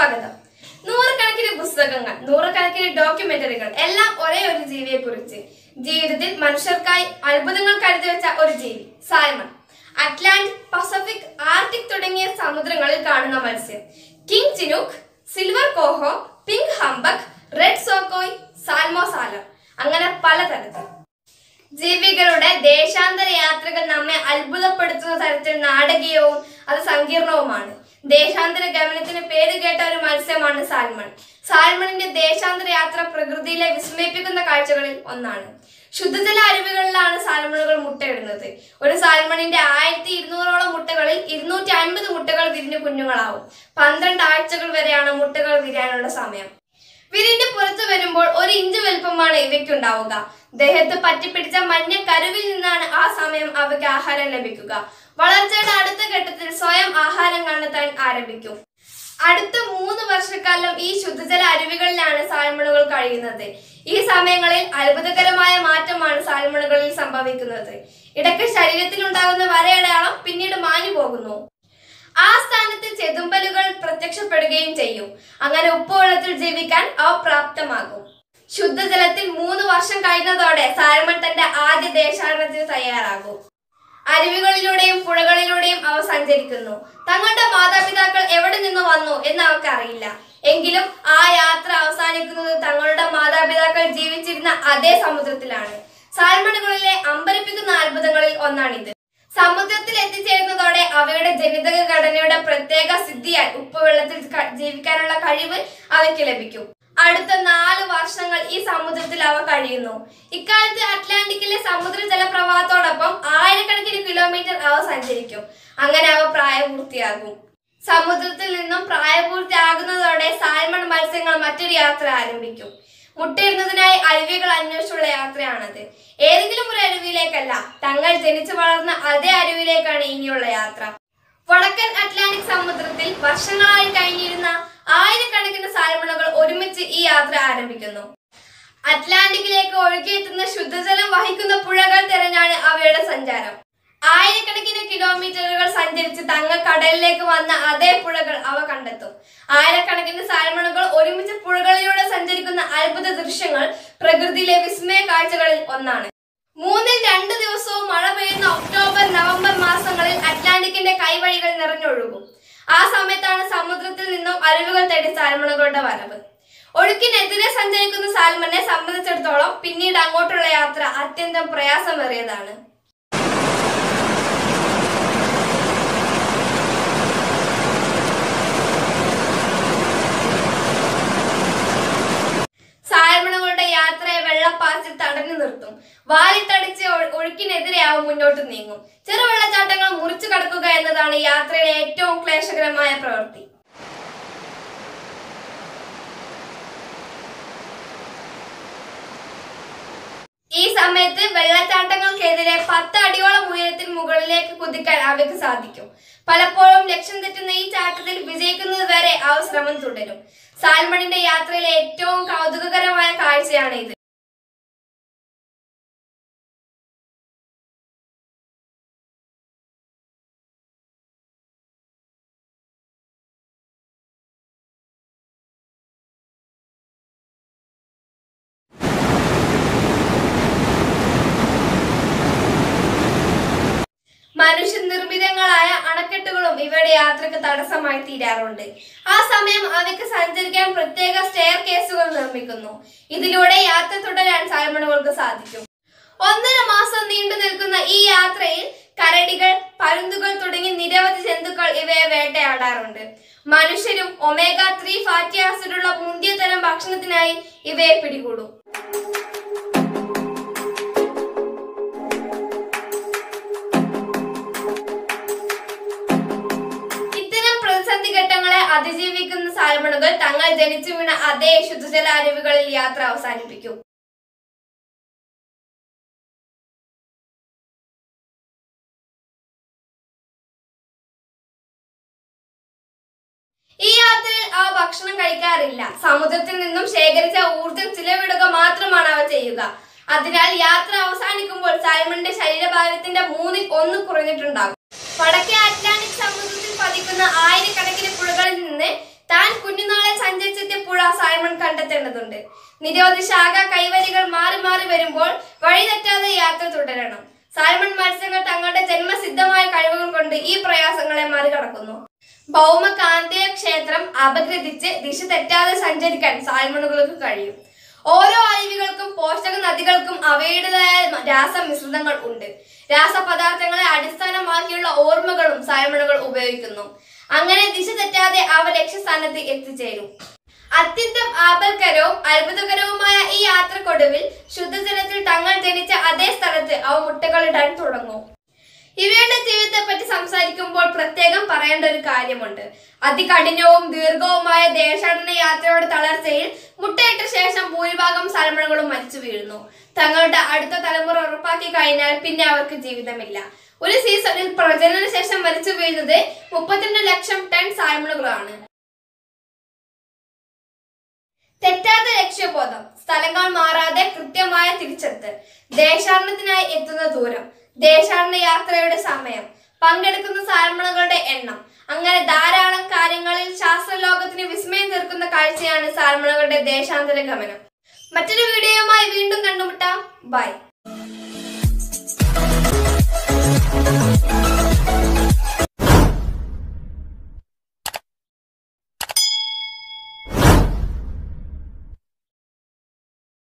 സ്വാഗതം നൂറുകണക്കിന് പുസ്തകങ്ങൾ നൂറുകണക്കിന് ഡോക്യുമെന്ററികൾ എല്ലാം ഒരേ ഒരു ജീവിയെ കുറിച്ച് ജീവിതത്തിൽ മനുഷ്യർക്കായി അത്ഭുതങ്ങൾ കരുതി വെച്ച ഒരു ജീവി സാൽമൺ അറ്റ്ലാന്റിക് പസഫിക് ആർട്ടിക് തുടങ്ങിയ സമുദ്രങ്ങളിൽ കാണുന്ന മത്സ്യം king chinook silver coho pink humpback red sockeye സാൽമോ സാലർ അങ്ങനെ പലതരത്തിൽ ജീവികളുടെ ദേശാന്തര യാത്രകൾ നമ്മെ അത്ഭുതപ്പെടുത്തുന്ന തരത്തിൽ നാടകീയവും അത് സങ്കീർണവുമാണ് ദേശാന്തര ഗമനത്തിന് പേര് കേട്ട ഒരു മത്സ്യമാണ് സാൽമൺ സാൽമണിന്റെ ദേശാന്തര യാത്ര പ്രകൃതിയിലെ വിസ്മയിപ്പിക്കുന്ന കാഴ്ചകളിൽ ഒന്നാണ് ശുദ്ധജല അരുവികളിലാണ് സാൽമണുകൾ മുട്ടയിടുന്നത് ഒരു സാൽമണിന്റെ ആയിരത്തി ഇരുന്നൂറോളം മുട്ടകളിൽ ഇരുന്നൂറ്റി അൻപത് മുട്ടകൾ വിരിഞ്ഞു കുഞ്ഞുങ്ങളാവും പന്ത്രണ്ട് ആഴ്ചകൾ വരെയാണ് മുട്ടകൾ വിരിയാനുള്ള സമയം വിരിഞ്ഞ് പുറത്തു വരുമ്പോൾ ഒരു ഇഞ്ച് വലുപ്പമാണ് ഇവയ്ക്കുണ്ടാവുക ദേഹത്ത് പറ്റിപ്പിടിച്ച മഞ്ഞ കരുവിൽ നിന്നാണ് ആ സമയം അവയ്ക്ക് ആഹാരം ലഭിക്കുക വളർച്ചയുടെ അടുത്ത ഘട്ടത്തിൽ സ്വയം ആഹാരം കണ്ടെത്താൻ ആരംഭിക്കും അടുത്ത മൂന്ന് വർഷക്കാലം ഈ ശുദ്ധജല അരുവികളിലാണ് സാൽമണുകൾ കഴിയുന്നത് ഈ സമയങ്ങളിൽ അത്ഭുതകരമായ മാറ്റമാണ് സാൽമണുകളിൽ സംഭവിക്കുന്നത് ഇടയ്ക്ക് ശരീരത്തിൽ ഉണ്ടാകുന്ന വരയടയാളം പിന്നീട് മാഞ്ഞു പോകുന്നു ആ സ്ഥാനത്ത് ചെതുമ്പലുകൾ പ്രത്യക്ഷപ്പെടുകയും ചെയ്യും അങ്ങനെ ഉപ്പുവെള്ളത്തിൽ ജീവിക്കാൻ അവ പ്രാപ്തമാകും ശുദ്ധജലത്തിൽ മൂന്ന് വർഷം കഴിഞ്ഞതോടെ സാൽമൺ തന്റെ ആദ്യ ദേശാടനത്തിന് തയ്യാറാകും അരുവികളിലൂടെയും പുഴകളിലൂടെയും അവ സഞ്ചരിക്കുന്നു തങ്ങളുടെ മാതാപിതാക്കൾ എവിടെ നിന്ന് വന്നു എന്ന് അവർക്ക് അറിയില്ല എങ്കിലും ആ യാത്ര അവസാനിക്കുന്നത് തങ്ങളുടെ മാതാപിതാക്കൾ ജീവിച്ചിരുന്ന അതേ സമുദ്രത്തിലാണ് സാൽമണുകളിലെ അമ്പരിപ്പിക്കുന്ന അത്ഭുതങ്ങളിൽ ഒന്നാണിത് സമുദ്രത്തിൽ എത്തിച്ചേരുന്നതോടെ അവയുടെ ജനിതക ഘടനയുടെ പ്രത്യേക സിദ്ധിയാൽ ഉപ്പുവെള്ളത്തിൽ ക- ജീവിക്കാനുള്ള കഴിവ് അവയ്ക്ക് ലഭിക്കും അടുത്ത നാല് വർഷങ്ങൾ ഈ സമുദ്രത്തിൽ അവ കഴിയുന്നു ഇക്കാലത്ത് അറ്റ്ലാന്റിക്കിലെ സമുദ്ര ജലപ്രവാഹത്തോടൊപ്പം ആയിരക്കണക്കിന് കിലോമീറ്റർ അവ സഞ്ചരിക്കും അങ്ങനെ അവ പ്രായപൂർത്തിയാകും സമുദ്രത്തിൽ നിന്നും പ്രായപൂർത്തിയാകുന്നതോടെ സാൽമൺ മത്സ്യങ്ങൾ മറ്റൊരു യാത്ര ആരംഭിക്കും മുട്ടയിടുന്നതിനായി അരുവികൾ അന്വേഷിച്ചുള്ള യാത്രയാണത് ഏതെങ്കിലും ഒരു അരുവിയിലേക്കല്ല തങ്ങൾ ജനിച്ചു വളർന്ന അതേ അരുവിയിലേക്കാണ് ഇനിയുള്ള യാത്ര വടക്കൻ അറ്റ്ലാന്റിക് സമുദ്രത്തിൽ വർഷങ്ങളായി കഴിഞ്ഞിരുന്ന ആയിരക്കണക്കിന് സാൽമണുകൾ ഒരുമിച്ച് ഈ യാത്ര ആരംഭിക്കുന്നു അറ്റ്ലാന്റിക്കിലേക്ക് ഒഴുകിയെത്തുന്ന ശുദ്ധജലം വഹിക്കുന്ന പുഴകൾ തിരഞ്ഞാണ് അവയുടെ സഞ്ചാരം ആയിരക്കണക്കിന് കിലോമീറ്ററുകൾ സഞ്ചരിച്ച് തങ്ങൾ കടലിലേക്ക് വന്ന അതേ പുഴകൾ അവ കണ്ടെത്തും ആയിരക്കണക്കിന് സാൽമണുകൾ ഒരുമിച്ച് പുഴകളിലൂടെ സഞ്ചരിക്കുന്ന അത്ഭുത ദൃശ്യങ്ങൾ പ്രകൃതിയിലെ വിസ്മയ കാഴ്ചകളിൽ ഒന്നാണ് മൂന്നിൽ രണ്ട് ദിവസവും മഴ പെയ്യുന്ന ഒക്ടോബർ നവംബർ മാസങ്ങളിൽ അറ്റ്ലാന്റിക്കിന്റെ കൈവഴികൾ നിറഞ്ഞൊഴുകും ആ സമയത്താണ് സമുദ്രത്തിൽ നിന്നും അരുവികൾ തേടി സാൽമണുകളുടെ വരവ് ഒഴുക്കിനെതിരെ സഞ്ചരിക്കുന്ന സാൽമനെ സംബന്ധിച്ചിടത്തോളം പിന്നീട് അങ്ങോട്ടുള്ള യാത്ര അത്യന്തം പ്രയാസമേറിയതാണ് സാൽമണുകളുടെ യാത്രയെ വെള്ളപ്പാച്ചിൽ തടഞ്ഞു നിർത്തും വാലിത്തടിച്ച് ഒഴു- ഒഴുക്കിനെതിരെ അവ മുന്നോട്ട് നീങ്ങും ചെറുവെള്ളച്ചാട്ടങ്ങൾ മുറിച്ചു കടക്കുക എന്നതാണ് യാത്രയിലെ ഏറ്റവും ക്ലേശകരമായ പ്രവൃത്തി ഈ സമയത്ത് വെള്ളച്ചാട്ടങ്ങൾക്കെതിരെ പത്ത് അടിയോളം ഉയരത്തിന് മുകളിലേക്ക് കുതിക്കാൻ അവയ്ക്ക് സാധിക്കും പലപ്പോഴും ലക്ഷ്യം തെറ്റുന്ന ഈ ചാട്ടത്തിൽ വിജയിക്കുന്നത് വരെ അവ ശ്രമം തുടരും സാൽമണിന്റെ യാത്രയിലെ ഏറ്റവും കൗതുകകരമായ കാഴ്ചയാണ് ഇത് മനുഷ്യനിർമ്മിതങ്ങളായ അണക്കെട്ടുകളും ഇവയുടെ യാത്രക്ക് തടസ്സമായി തീരാറുണ്ട് ആ സമയം അവയ്ക്ക് സഞ്ചരിക്കാൻ പ്രത്യേക സ്റ്റെയർ കേസുകൾ നിർമ്മിക്കുന്നു ഇതിലൂടെ യാത്ര തുടരാൻ സാൽമണുകൾക്ക് സാധിക്കും ഒന്നര മാസം നീണ്ടു നിൽക്കുന്ന ഈ യാത്രയിൽ കരടികൾ പരുന്തുകൾ തുടങ്ങി നിരവധി ജന്തുക്കൾ ഇവയെ വേട്ടയാടാറുണ്ട് മനുഷ്യരും ഒമേഗ ത്രീ ഫാറ്റി ആസിഡുള്ള മുന്തിയ തരം ഭക്ഷണത്തിനായി ഇവയെ പിടികൂടും ഇത്തരം പ്രതിസന്ധി ഘട്ടങ്ങളെ അതിജീവിക്കുന്ന സാൽമണുകൾ തങ്ങൾ ജനിച്ചു വീണ അതേ ശുദ്ധജല അരുവികളിൽ യാത്ര അവസാനിപ്പിക്കും ഈ യാത്രയിൽ അവ ഭക്ഷണം കഴിക്കാറില്ല സമുദ്രത്തിൽ നിന്നും ശേഖരിച്ച ഊർജം ചിലവിടുക മാത്രമാണ് അവ ചെയ്യുക അതിനാൽ യാത്ര അവസാനിക്കുമ്പോൾ സാൽമണിന്റെ ശരീരഭാരത്തിന്റെ മൂന്നിൽ ഒന്ന് കുറഞ്ഞിട്ടുണ്ടാകും വടക്കേ അറ്റ്ലാന്റിക് സമുദ്രത്തിൽ പതിക്കുന്ന ആയിരക്കണക്കിന് പുഴകളിൽ നിന്ന് താൻ കുഞ്ഞുനാൾ നിരവധി ശാഖ കൈവരികൾ മാറി മാറി വരുമ്പോൾ വഴി തെറ്റാതെ യാത്ര തുടരണം സാൽമൺ മത്സ്യങ്ങൾ തങ്ങളുടെ ജന്മസിദ്ധമായ കഴിവുകൾ കൊണ്ട് ഈ പ്രയാസങ്ങളെ മറികടക്കുന്നു ഭൗമ കാന്തിക ക്ഷേത്രം അപഗ്രഥിച്ച് ദിശ തെറ്റാതെ സഞ്ചരിക്കാൻ സാൽമണുകൾക്ക് കഴിയും ഓരോ അരുവികൾക്കും പോഷക നദികൾക്കും അവയുടേതായ രാസമിശ്രിതങ്ങൾ ഉണ്ട് രാസപദാർത്ഥങ്ങളെ അടിസ്ഥാനമാക്കിയുള്ള ഓർമ്മകളും സാൽമണുകൾ ഉപയോഗിക്കുന്നു അങ്ങനെ ദിശ തെറ്റാതെ അവ ലക്ഷ്യസ്ഥാനത്ത് എത്തിച്ചേരും അത്യന്തം ആപൽക്കരവും അത്ഭുതകരവുമായ ഈ യാത്രക്കൊടുവിൽ ശുദ്ധജലത്തിൽ തങ്ങൾ ജനിച്ച അതേ സ്ഥലത്ത് അവ മുട്ടകളിടാൻ തുടങ്ങും ഇവയുടെ ജീവിതത്തെ പറ്റി സംസാരിക്കുമ്പോൾ പ്രത്യേകം പറയേണ്ട ഒരു കാര്യമുണ്ട് അതികഠിനവും ദീർഘവുമായ ദേശാടന യാത്രയുടെ തളർച്ചയിൽ മുട്ടയിട്ട ശേഷം ഭൂരിഭാഗം സൽമണകളും മരിച്ചു വീഴുന്നു തങ്ങളുടെ അടുത്ത തലമുറ ഉറപ്പാക്കി കഴിഞ്ഞാൽ പിന്നെ അവർക്ക് ജീവിതമില്ല ഒരു സീസണിൽ പ്രജനന ശേഷം മരിച്ചു വീഴുന്നത് മുപ്പത്തിരണ്ട് ലക്ഷം ടൺ സാൽമണുകളാണ് തെറ്റാത്ത ലക്ഷ്യബോധം സ്ഥലങ്ങൾ മാറാതെ കൃത്യമായ തിരിച്ചെത്ത് ദേശാടനത്തിനായി എത്തുന്ന ദൂരം ദേശാടന യാത്രയുടെ സമയം പങ്കെടുക്കുന്ന സാൽമണകളുടെ എണ്ണം അങ്ങനെ ധാരാളം കാര്യങ്ങളിൽ ശാസ്ത്രലോകത്തിന് വിസ്മയം തീർക്കുന്ന കാഴ്ചയാണ് സാൽമണകളുടെ ദേശാന്തര ഗമനം മറ്റൊരു വീഡിയോയുമായി വീണ്ടും കണ്ടുമുട്ടാം ബൈ